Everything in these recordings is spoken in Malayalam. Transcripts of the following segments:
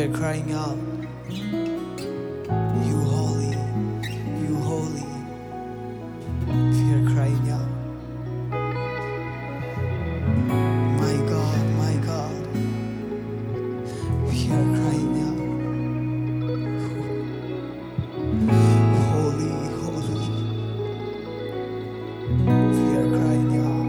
are crying out, You holy, you holy. We are crying out, My God, my God. We are crying out, Holy, holy. We are crying out.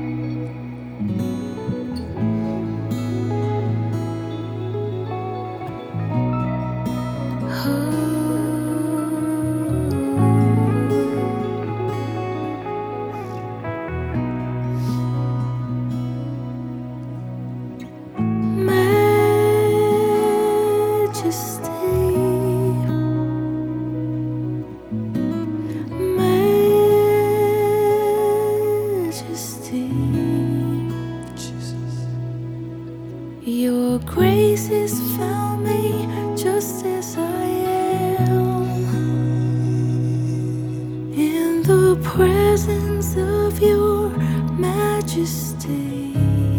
Jesus. Your grace has found me just as I am. In the presence of your majesty.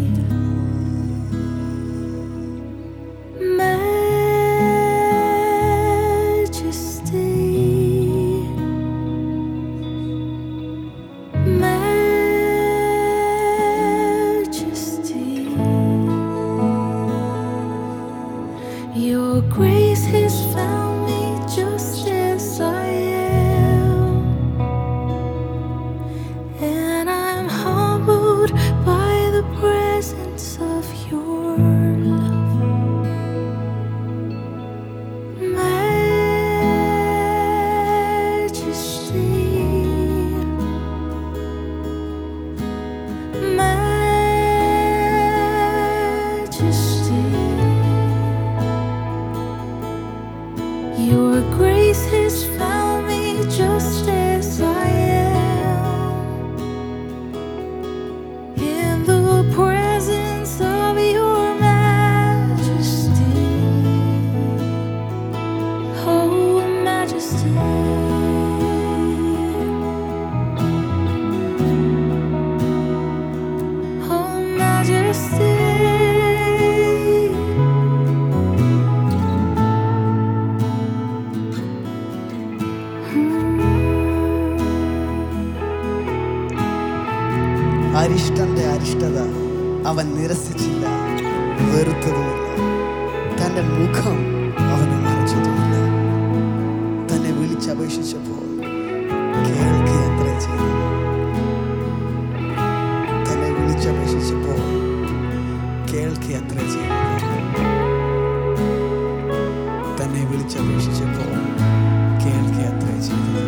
Majesty. Majesty. Your grace has found me just as I am. And I'm humbled by the presence of your love. Majesty. Majesty. Your grace has found me just as I am. In the presence of your majesty. Oh, majesty. Oh, majesty. അരിഷ്ടന്റെ അരിഷ്ടത അവൻ നിരസിച്ചില്ല വെറുത്തതുമില്ല തന്റെ മുഖം അവന് മറച്ചതുമില്ല തന്നെ വിളിച്ചപേക്ഷിച്ചപ്പോൾ കേൾക്കുകയത്ര ചെയ്തു തന്നെ വിളിച്ചപേക്ഷിച്ചപ്പോൾ കേൾക്കുകയത്ര ചെയ്തു തന്നെ വിളിച്ചപേക്ഷിച്ചപ്പോൾ കേൾക്കുകയത്ര ചെയ്തു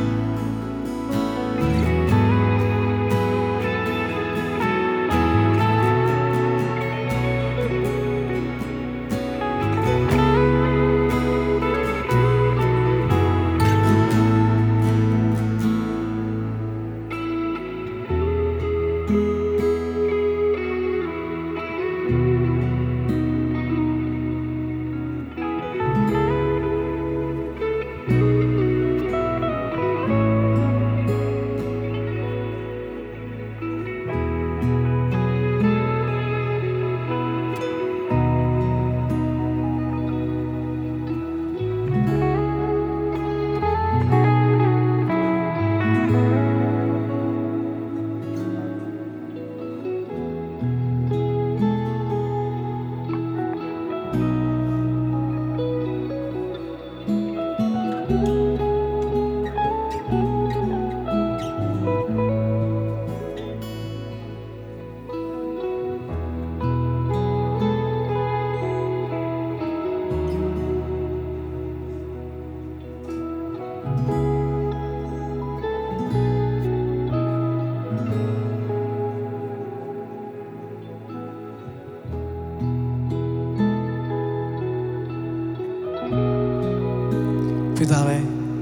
പിതാവേ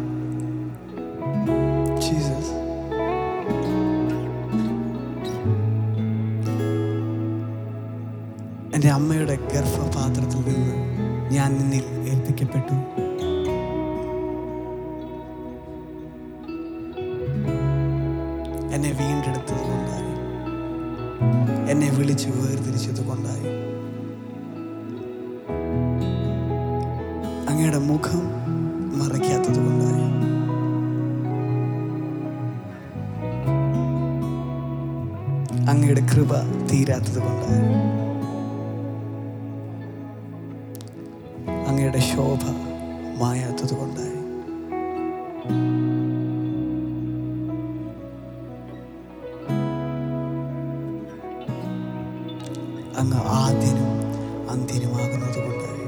ജീസസ് എൻ്റെ അമ്മയുടെ ഗർഭപാത്രത്തിൽ നിന്ന് ഞാൻ നിന്നിൽ ഏൽപ്പിക്കപ്പെട്ടു എന്നെ വീണ്ടെടുത്തത് കൊണ്ടായി എന്നെ വിളിച്ച് വേർതിരിച്ചത് കൊണ്ടായി അങ്ങയുടെ മുഖം മറയ്ക്കാത്തത് കൊണ്ടായി അങ്ങയുടെ കൃപ തീരാത്തത് കൊണ്ടായി അങ്ങയുടെ ശോഭ മായാത്തത് കൊണ്ടായി അങ്ങ് ആദ്യനും അന്ത്യനുമാകുന്നത് കൊണ്ടായി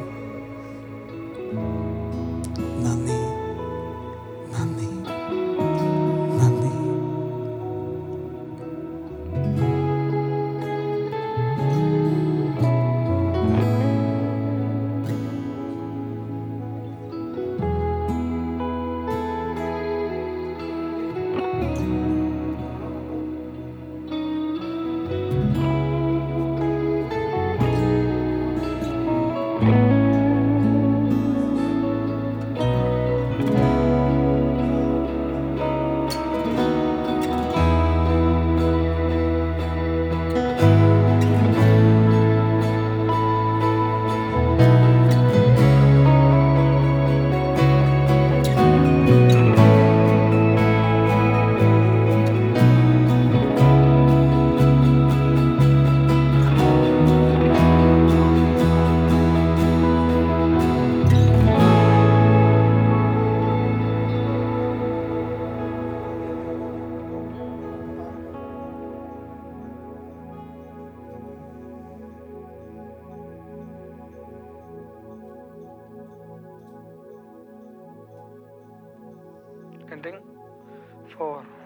നന്ദി നന്ദി നന്ദി ending four